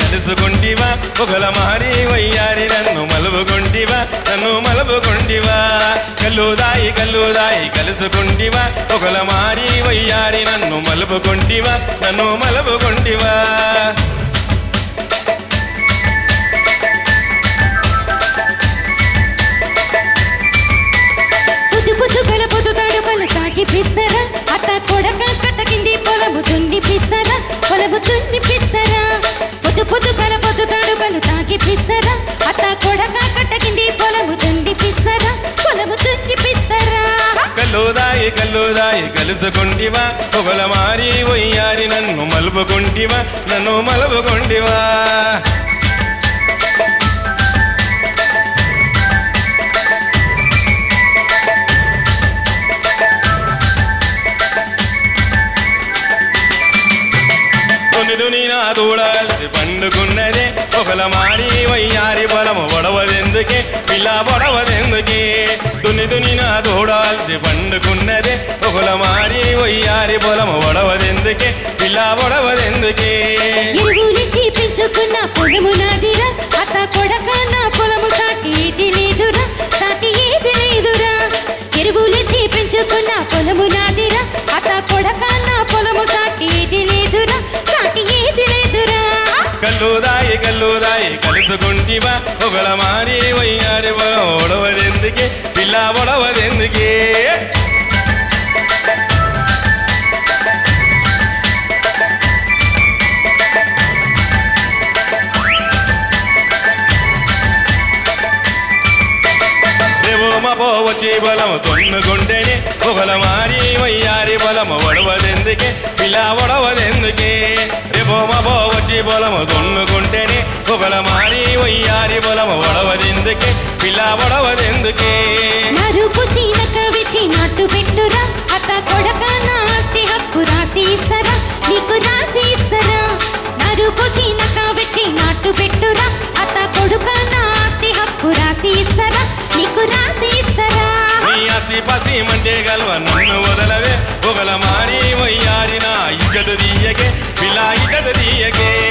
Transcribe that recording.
కలుసుకుంటివా ఒకల మారి వయ్యారి నన్ను మలుపుకుంటివా నన్ను మలుపుకుంటివా కల్లుదాయి కల్లుదాయి కలుసుకుంటివా ఒకల మారి వయ్యారి నన్ను మలుపుకుంటివా నన్ను మలుపుకుంటివా పొద్దు పొద్దు గల పొద్దు తడుకలు తాగిపిస్తారా అత్త కొడక కట్ట కింది పొలము దున్నిపిస్తారా పొలము దున్నిపిస్తారా పొద్దు పొద్దు గల పొద్దు తడుకలు తాగిపిస్తారా అత్త కొడక కట్ట కింది పొలము దున్నిపిస్తారా పొలము దున్నిపిస్తారా కల్లుదాయి కల్లుదాయి కలుసుకుంటివా ఒకల మారి వయ్యారి నన్ను మలుపుకుంటివా నన్ను మలుపుకుంటివా దుని దుని నా దూడాల్సి పండుకున్నదే ఒకల మారి వయ్యారి బలము పొడవదెందుకే పిల్ల పొడవదెందుకే దుని దుని నా దూడాల్సి పండుకున్నదే ఒకల మారి వయ్యారి బలము పొడవదెందుకే పిల్ల పొడవదెందుకే ఎరువులేసి పెంచుకున్న పొలము నాదిరా అత్త కొడక నా పొలము సాటి ఏది లేదురా సాటి ఏది లేదురా ఎరువులేసి పెంచుకున్న పొలము నాదిరా అత్త కొడక నా పొలము సాటి ఏది లేదురా సాటి ఏది లేదురా కల్లుదాయి కల్లుదాయి కలుసుకుంటివా ఒకల మారి వయ్యారి బలం ఒడవదెందుకే పిల్ల పొడవదెందుకే రేవోమ పోవచ్చి బలము తొన్నుకుంటేనే ఒకల మారి వయ్యారి బలము ఒడవదెందుకే పిల్ల ఒడవదెందుకే రేవోమ పోవచ్చి బలము తొన్నుకుంటేనే ఒకల మారి వయ్యారి బలము ఒడవదెందుకే పిల్ల ఒడవదెందుకే నరుపు సీనక విచ్చి నాటు పెట్టురా అత్త కొడక నా ఆస్తి హక్కు రాసి ఇస్తారా నీకు రాసి ఇస్తారా నరుపు సీనక విచ్చి నాటు పెట్టురా అత్త కొడుక నా ఆస్తి హక్కు రాసి ఇస్తారా నీకు రాసి ఇస్తారా నీ ఆస్తి పాస్తి మంటే గల్వ నన్ను వదలవే ఒకల మారి వయ్యారి నా ఇచ్చట తీయకే పిల్ల ఇచ్చట తీయకే